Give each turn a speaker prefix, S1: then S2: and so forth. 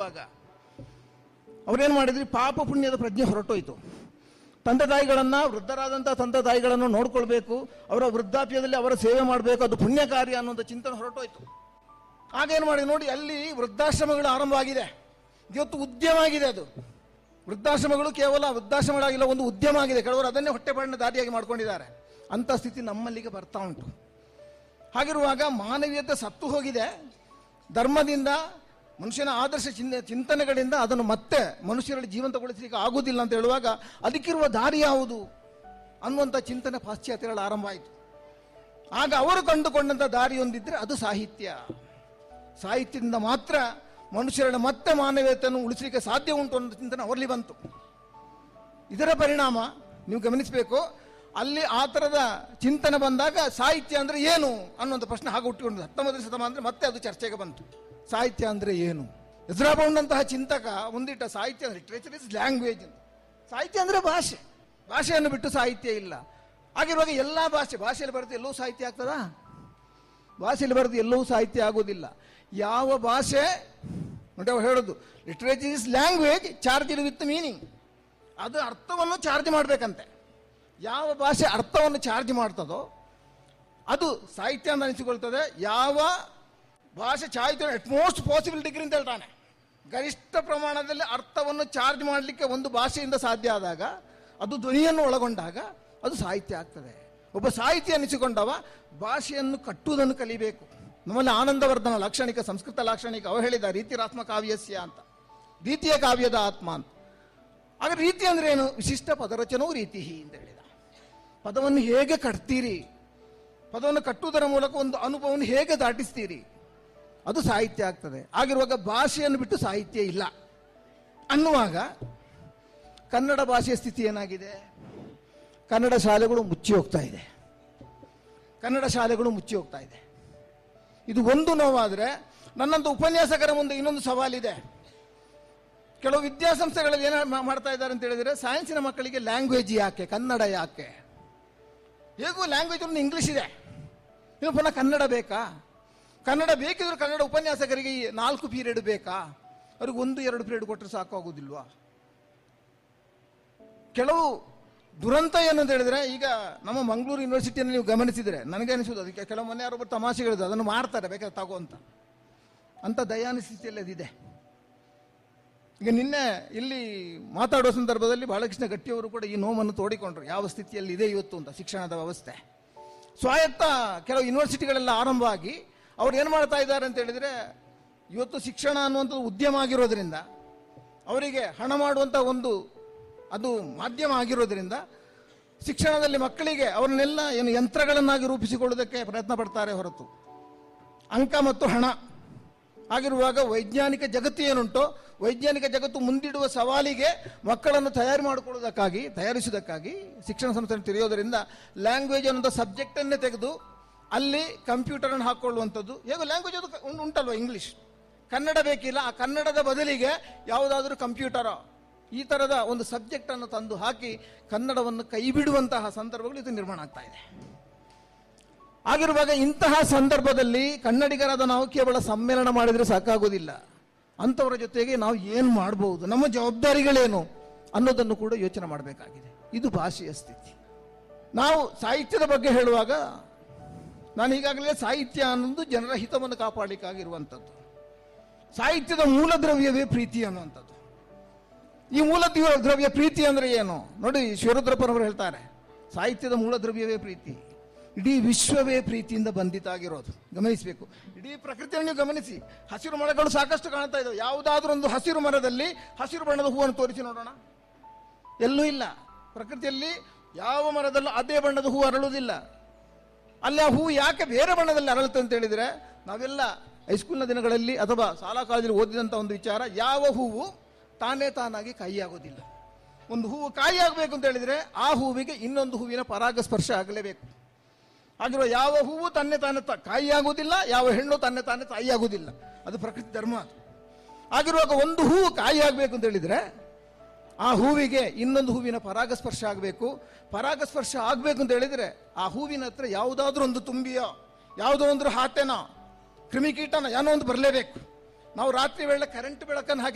S1: ಇರುವಾಗ ಅವ್ರೇನು ಮಾಡಿದ್ರಿ ಪಾಪ ಪುಣ್ಯದ ಪ್ರಜ್ಞೆ ಹೊರಟೋಯ್ತು ತಂದೆ ತಾಯಿಗಳನ್ನ ವೃದ್ಧರಾದಂಥ ತಂದೆ ತಾಯಿಗಳನ್ನು ನೋಡ್ಕೊಳ್ಬೇಕು ಅವರ ವೃದ್ಧಾಪ್ಯದಲ್ಲಿ ಅವರ ಸೇವೆ ಮಾಡಬೇಕು ಅದು ಪುಣ್ಯ ಕಾರ್ಯ ಅನ್ನುವಂಥ ಚಿಂತನೆ ಹೊರಟೋಯ್ತು ಆಗೇನು ಮಾಡಿ ನೋಡಿ ಅಲ್ಲಿ ವೃದ್ಧಾಶ್ರಮಗಳು ಆರಂಭವಾಗಿದೆ ಇವತ್ತು ಉದ್ಯಮ ಆಗಿದೆ ಅದು ವೃದ್ಧಾಶ್ರಮಗಳು ಕೇವಲ ವೃದ್ಧಾಶ್ರಮಗಳಾಗಿಲ್ಲ ಒಂದು ಉದ್ಯಮ ಆಗಿದೆ ಕೆಲವರು ಅದನ್ನೇ ಹೊಟ್ಟೆಪಾಡಿನ ದಾರಿಯಾಗಿ ಮಾಡ್ಕೊಂಡಿದ್ದಾರೆ ಅಂಥ ಸ್ಥಿತಿ ನಮ್ಮಲ್ಲಿಗೆ ಬರ್ತಾ ಉಂಟು ಹಾಗಿರುವಾಗ ಮಾನವೀಯತೆ ಸತ್ತು ಹೋಗಿದೆ ಧರ್ಮದಿಂದ ಮನುಷ್ಯನ ಆದರ್ಶ ಚಿಂತ ಚಿಂತನೆಗಳಿಂದ ಅದನ್ನು ಮತ್ತೆ ಮನುಷ್ಯರಲ್ಲಿ ಜೀವಂತಗೊಳಿಸಲಿಕ್ಕೆ ಆಗುವುದಿಲ್ಲ ಅಂತ ಹೇಳುವಾಗ ಅದಕ್ಕಿರುವ ದಾರಿ ಯಾವುದು ಅನ್ನುವಂಥ ಚಿಂತನೆ ಪಾಶ್ಚಾತ್ಯಗಳ ಆರಂಭ ಆಯಿತು ಆಗ ಅವರು ಕಂಡುಕೊಂಡಂಥ ದಾರಿಯೊಂದಿದ್ರೆ ಅದು ಸಾಹಿತ್ಯ ಸಾಹಿತ್ಯದಿಂದ ಮಾತ್ರ ಮನುಷ್ಯರ ಮತ್ತೆ ಮಾನವೀಯತೆಯನ್ನು ಉಳಿಸಲಿಕ್ಕೆ ಸಾಧ್ಯ ಉಂಟು ಅನ್ನೋ ಚಿಂತನೆ ಅವರಲ್ಲಿ ಬಂತು ಇದರ ಪರಿಣಾಮ ನೀವು ಗಮನಿಸಬೇಕು ಅಲ್ಲಿ ಆ ಥರದ ಚಿಂತನೆ ಬಂದಾಗ ಸಾಹಿತ್ಯ ಅಂದರೆ ಏನು ಅನ್ನುವಂಥ ಪ್ರಶ್ನೆ ಹಾಗೆ ಹುಟ್ಟಿಕೊಂಡು ಹತ್ತೊಂಬತ್ತನೇ ಶತಮಾನ ಅಂದರೆ ಮತ್ತೆ ಅದು ಚರ್ಚೆಗೆ ಬಂತು ಸಾಹಿತ್ಯ ಅಂದರೆ ಏನು ಎದುರಾಬೌಂಡಂತಹ ಚಿಂತಕ ಮುಂದಿಟ್ಟ ಸಾಹಿತ್ಯ ಲಿಟ್ರೇಚರ್ ಇಸ್ ಲ್ಯಾಂಗ್ವೇಜ್ ಸಾಹಿತ್ಯ ಅಂದರೆ ಭಾಷೆ ಭಾಷೆಯನ್ನು ಬಿಟ್ಟು ಸಾಹಿತ್ಯ ಇಲ್ಲ ಹಾಗಿರುವಾಗ ಎಲ್ಲ ಭಾಷೆ ಭಾಷೆಯಲ್ಲಿ ಬರುತ್ತೆ ಎಲ್ಲವೂ ಸಾಹಿತ್ಯ ಆಗ್ತದಾ ಭಾಷೆಯಲ್ಲಿ ಬರೆದು ಎಲ್ಲವೂ ಸಾಹಿತ್ಯ ಆಗೋದಿಲ್ಲ ಯಾವ ಭಾಷೆ ನೋಡಿ ಅವ್ರು ಹೇಳೋದು literature is language charge with meaning ಅದು ಅರ್ಥವನ್ನು ಚಾರ್ಜ್ ಮಾಡಬೇಕಂತೆ ಯಾವ ಭಾಷೆ ಅರ್ಥವನ್ನು ಚಾರ್ಜ್ ಮಾಡ್ತದೋ ಅದು ಸಾಹಿತ್ಯ ಅಂತ ಅನಿಸಿಕೊಳ್ತದೆ ಯಾವ ಭಾಷೆ ಸಾಹಿತ್ಯ ಅಟ್ ಮೋಸ್ಟ್ ಪಾಸಿಬಲ್ ಡಿಗ್ರಿ ಅಂತ ಹೇಳ್ತಾನೆ ಗರಿಷ್ಠ ಪ್ರಮಾಣದಲ್ಲಿ ಅರ್ಥವನ್ನು ಚಾರ್ಜ್ ಮಾಡಲಿಕ್ಕೆ ಒಂದು ಭಾಷೆಯಿಂದ ಸಾಧ್ಯ ಆದಾಗ ಅದು ಧ್ವನಿಯನ್ನು ಒಳಗೊಂಡಾಗ ಅದು ಸಾಹಿತ್ಯ ಆಗ್ತದೆ ಒಬ್ಬ ಸಾಹಿತ್ಯ ಅನಿಸಿಕೊಂಡವ ಭಾಷೆಯನ್ನು ಕಟ್ಟುವುದನ್ನು ಕಲಿಬೇಕು ನಮ್ಮಲ್ಲಿ ಆನಂದವರ್ಧನ ಲಾಕ್ಷಣಿಕ ಸಂಸ್ಕೃತ ಲಾಕ್ಷಣಿಕ ಅವ ಹೇಳಿದ ರೀತಿರಾತ್ಮ ಕಾವ್ಯಸ್ಯ ಅಂತ ರೀತಿಯ ಕಾವ್ಯದ ಆತ್ಮ ಅಂತ ಆಗ ರೀತಿ ಅಂದ್ರೆ ಏನು ವಿಶಿಷ್ಟ ಪದರಚನವು ರೀತಿ ಅಂತ ಹೇಳಿದ ಪದವನ್ನು ಹೇಗೆ ಕಟ್ತೀರಿ ಪದವನ್ನು ಕಟ್ಟುವುದರ ಮೂಲಕ ಒಂದು ಅನುಭವವನ್ನು ಹೇಗೆ ದಾಟಿಸ್ತೀರಿ ಅದು ಸಾಹಿತ್ಯ ಆಗ್ತದೆ ಆಗಿರುವಾಗ ಭಾಷೆಯನ್ನು ಬಿಟ್ಟು ಸಾಹಿತ್ಯ ಇಲ್ಲ ಅನ್ನುವಾಗ ಕನ್ನಡ ಭಾಷೆಯ ಸ್ಥಿತಿ ಏನಾಗಿದೆ ಕನ್ನಡ ಶಾಲೆಗಳು ಮುಚ್ಚಿ ಹೋಗ್ತಾ ಇದೆ ಕನ್ನಡ ಶಾಲೆಗಳು ಮುಚ್ಚಿ ಹೋಗ್ತಾ ಇದೆ ಇದು ಒಂದು ನೋವಾದರೆ ನನ್ನಂತ ಉಪನ್ಯಾಸಕರ ಮುಂದೆ ಇನ್ನೊಂದು ಸವಾಲಿದೆ ಕೆಲವು ವಿದ್ಯಾಸಂಸ್ಥೆಗಳಲ್ಲಿ ಏನು ಮಾ- ಮಾಡ್ತಾ ಇದ್ದಾರೆ ಅಂತ ಹೇಳಿದ್ರೆ ಸೈನ್ಸಿನ ಮಕ್ಕಳಿಗೆ ಲ್ಯಾಂಗ್ವೇಜ್ ಯಾಕೆ ಕನ್ನಡ ಯಾಕೆ ಹೇಗೂ ಲ್ಯಾಂಗ್ವೇಜ್ ಒಂದು ಇಂಗ್ಲಿಷ್ ಇದೆ ಇನ್ನು ಪುನಃ ಕನ್ನಡ ಬೇಕಾ ಕನ್ನಡ ಬೇಕಿದ್ರು ಕನ್ನಡ ಉಪನ್ಯಾಸಕರಿಗೆ ಈ ನಾಲ್ಕು ಪೀರಿಯಡ್ ಬೇಕಾ ಅವ್ರಿಗೆ ಒಂದು ಎರಡು ಪೀರಿಯಡ್ ಕೊಟ್ಟರೆ ಸಾಕಾಗೋದಿಲ್ವಾ ಕೆಲವು ದುರಂತ ಏನು ಅಂತ ಹೇಳಿದ್ರೆ ಈಗ ನಮ್ಮ ಮಂಗಳೂರು ಯೂನಿವರ್ಸಿಟಿಯನ್ನು ನೀವು ಗಮನಿಸಿದ್ರೆ ನನಗೆ ಅನಿಸೋದು ಅದಕ್ಕೆ ಕೆಲವು ಮೊನ್ನೆ ಯಾರೊಬ್ಬರು ತಮಾಷೆಗಳಿದೆ ಅದನ್ನು ಮಾಡ್ತಾರೆ ಬೇಕಾದ್ರೆ ತಗೋ ಅಂತ ಅಂತ ದಯಾನ ಸ್ಥಿತಿಯಲ್ಲಿ ಅದಿದೆ ಈಗ ನಿನ್ನೆ ಇಲ್ಲಿ ಮಾತಾಡುವ ಸಂದರ್ಭದಲ್ಲಿ ಬಾಲಕೃಷ್ಣ ಗಟ್ಟಿಯವರು ಕೂಡ ಈ ನೋವನ್ನು ತೋಡಿಕೊಂಡ್ರು ಯಾವ ಸ್ಥಿತಿಯಲ್ಲಿ ಇದೆ ಇವತ್ತು ಅಂತ ಶಿಕ್ಷಣದ ವ್ಯವಸ್ಥೆ ಸ್ವಾಯತ್ತ ಕೆಲವು ಯೂನಿವರ್ಸಿಟಿಗಳೆಲ್ಲ ಆರಂಭ ಆಗಿ ಅವ್ರು ಏನು ಮಾಡ್ತಾ ಇದ್ದಾರೆ ಅಂತ ಹೇಳಿದ್ರೆ ಇವತ್ತು ಶಿಕ್ಷಣ ಅನ್ನುವಂಥದ್ದು ಉದ್ಯಮ ಆಗಿರೋದ್ರಿಂದ ಅವರಿಗೆ ಹಣ ಮಾಡುವಂಥ ಒಂದು ಅದು ಮಾಧ್ಯಮ ಆಗಿರೋದ್ರಿಂದ ಶಿಕ್ಷಣದಲ್ಲಿ ಮಕ್ಕಳಿಗೆ ಅವರನ್ನೆಲ್ಲ ಏನು ಯಂತ್ರಗಳನ್ನಾಗಿ ರೂಪಿಸಿಕೊಳ್ಳುವುದಕ್ಕೆ ಪ್ರಯತ್ನ ಪಡ್ತಾರೆ ಹೊರತು ಅಂಕ ಮತ್ತು ಹಣ ಆಗಿರುವಾಗ ವೈಜ್ಞಾನಿಕ ಜಗತ್ತು ಏನುಂಟೋ ವೈಜ್ಞಾನಿಕ ಜಗತ್ತು ಮುಂದಿಡುವ ಸವಾಲಿಗೆ ಮಕ್ಕಳನ್ನು ತಯಾರು ಮಾಡಿಕೊಳ್ಳುವುದಕ್ಕಾಗಿ ತಯಾರಿಸುವುದಕ್ಕಾಗಿ ಶಿಕ್ಷಣ ಸಂಸ್ಥೆ ತೆರೆಯೋದರಿಂದ ಲ್ಯಾಂಗ್ವೇಜ್ ಅನ್ನೋ ಸಬ್ಜೆಕ್ಟನ್ನೇ ತೆಗೆದು ಅಲ್ಲಿ ಕಂಪ್ಯೂಟರನ್ನು ಹಾಕೊಳ್ಳುವಂಥದ್ದು ಹೇಗೋ ಲ್ಯಾಂಗ್ವೇಜ್ ಅದು ಉಂಟು- ಉಂಟಲ್ವ ಇಂಗ್ಲಿಷ್ ಕನ್ನಡ ಬೇಕಿಲ್ಲ ಆ ಕನ್ನಡದ ಬದಲಿಗೆ ಯಾವುದಾದ್ರೂ ಕಂಪ್ಯೂಟರ ಈ ಥರದ ಒಂದು ಸಬ್ಜೆಕ್ಟನ್ನು ತಂದು ಹಾಕಿ ಕನ್ನಡವನ್ನು ಕೈಬಿಡುವಂತಹ ಸಂದರ್ಭಗಳು ಇದು ನಿರ್ಮಾಣ ಆಗ್ತಾ ಇದೆ ಆಗಿರುವಾಗ ಇಂತಹ ಸಂದರ್ಭದಲ್ಲಿ ಕನ್ನಡಿಗರಾದ ನಾವು ಕೇವಲ ಸಮ್ಮೇಳನ ಮಾಡಿದರೆ ಸಾಕಾಗೋದಿಲ್ಲ ಅಂಥವರ ಜೊತೆಗೆ ನಾವು ಏನು ಮಾಡಬಹುದು ನಮ್ಮ ಜವಾಬ್ದಾರಿಗಳೇನು ಅನ್ನೋದನ್ನು ಕೂಡ ಯೋಚನೆ ಮಾಡಬೇಕಾಗಿದೆ ಇದು ಭಾಷೆಯ ಸ್ಥಿತಿ ನಾವು ಸಾಹಿತ್ಯದ ಬಗ್ಗೆ ಹೇಳುವಾಗ ನಾನು ಈಗಾಗಲೇ ಸಾಹಿತ್ಯ ಅನ್ನೋದು ಜನರ ಹಿತವನ್ನು ಕಾಪಾಡಲಿಕ್ಕಾಗಿರುವಂಥದ್ದು ಸಾಹಿತ್ಯದ ಮೂಲ ದ್ರವ್ಯವೇ ಪ್ರೀತಿ ಅನ್ನುವಂಥದ್ದು ಈ ಮೂಲ ದ್ರವ್ಯ- ದ್ರವ್ಯ ಪ್ರೀತಿ ಅಂದ್ರೆ ಏನು ನೋಡಿ ಶಿವರುದ್ರಪ್ಪನವರು ಹೇಳ್ತಾರೆ ಸಾಹಿತ್ಯದ ಮೂಲ ದ್ರವ್ಯವೇ ಪ್ರೀತಿ ಇಡೀ ವಿಶ್ವವೇ ಪ್ರೀತಿಯಿಂದ ಬಂಧಿತ ಆಗಿರೋದು ಗಮನಿಸಬೇಕು ಇಡೀ ಪ್ರಕೃತಿಯನ್ನು ನೀವು ಗಮನಿಸಿ ಹಸಿರು ಮರಗಳು ಸಾಕಷ್ಟು ಕಾಣ್ತಾ ಇದ್ದಾವೆ ಯಾವುದಾದ್ರೂ ಒಂದು ಹಸಿರು ಮರದಲ್ಲಿ ಹಸಿರು ಬಣ್ಣದ ಹೂವನ್ನು ತೋರಿಸಿ ನೋಡೋಣ ಎಲ್ಲೂ ಇಲ್ಲ ಪ್ರಕೃತಿಯಲ್ಲಿ ಯಾವ ಮರದಲ್ಲೂ ಅದೇ ಬಣ್ಣದ ಹೂ ಅರಳುವುದಿಲ್ಲ ಅಲ್ಲಿ ಆ ಹೂ ಯಾಕೆ ಬೇರೆ ಬಣ್ಣದಲ್ಲಿ ಅರಳುತ್ತೆ ಅಂತ ಹೇಳಿದ್ರೆ ನಾವೆಲ್ಲ ಹೈಸ್ಕೂಲ್ನ ದಿನಗಳಲ್ಲಿ ಅಥವಾ ಶಾಲಾ ಕಾಲೇಜಲ್ಲಿ ಓದಿದಂಥ ಒಂದು ವಿಚಾರ ಯಾವ ಹೂವು ತಾನೇ ತಾನಾಗಿ ಕಾಯಿಯಾಗೋದಿಲ್ಲ ಒಂದು ಹೂವು ಕಾಯಿ ಆಗಬೇಕು ಅಂತ ಹೇಳಿದ್ರೆ ಆ ಹೂವಿಗೆ ಇನ್ನೊಂದು ಹೂವಿನ ಪರಾಗಸ್ಪರ್ಶ ಆಗಲೇಬೇಕು ಆಗಿರುವ ಯಾವ ಹೂವು ತನ್ನೇ ತಾನೇ ತ ಕಾಯಿ ಆಗುವುದಿಲ್ಲ ಯಾವ ಹೆಣ್ಣು ತನ್ನೇ ತಾನೇ ತಾಯಿ ಆಗುವುದಿಲ್ಲ ಅದು ಪ್ರಕೃತಿ ಧರ್ಮ ಅದು ಆಗಿರುವಾಗ ಒಂದು ಹೂವು ಕಾಯಿ ಆಗಬೇಕು ಅಂತ ಹೇಳಿದ್ರೆ ಆ ಹೂವಿಗೆ ಇನ್ನೊಂದು ಹೂವಿನ ಪರಾಗಸ್ಪರ್ಶ ಆಗಬೇಕು ಪರಾಗಸ್ಪರ್ಶ ಆಗಬೇಕು ಅಂತ ಹೇಳಿದ್ರೆ ಆ ಹೂವಿನ ಹತ್ರ ಯಾವುದಾದ್ರೂ ಒಂದು ತುಂಬಿಯೋ ಯಾವುದೋ ಒಂದು ಹಾಟೆನೋ ಕ್ರಿಮಿಕೀಟನೋ ಏನೋ ಒಂದು ಬರಲೇಬೇಕು ನಾವು ರಾತ್ರಿ ವೇಳೆ ಕರೆಂಟ್ ಬೆಳಕನ್ನು ಹಾಕಿ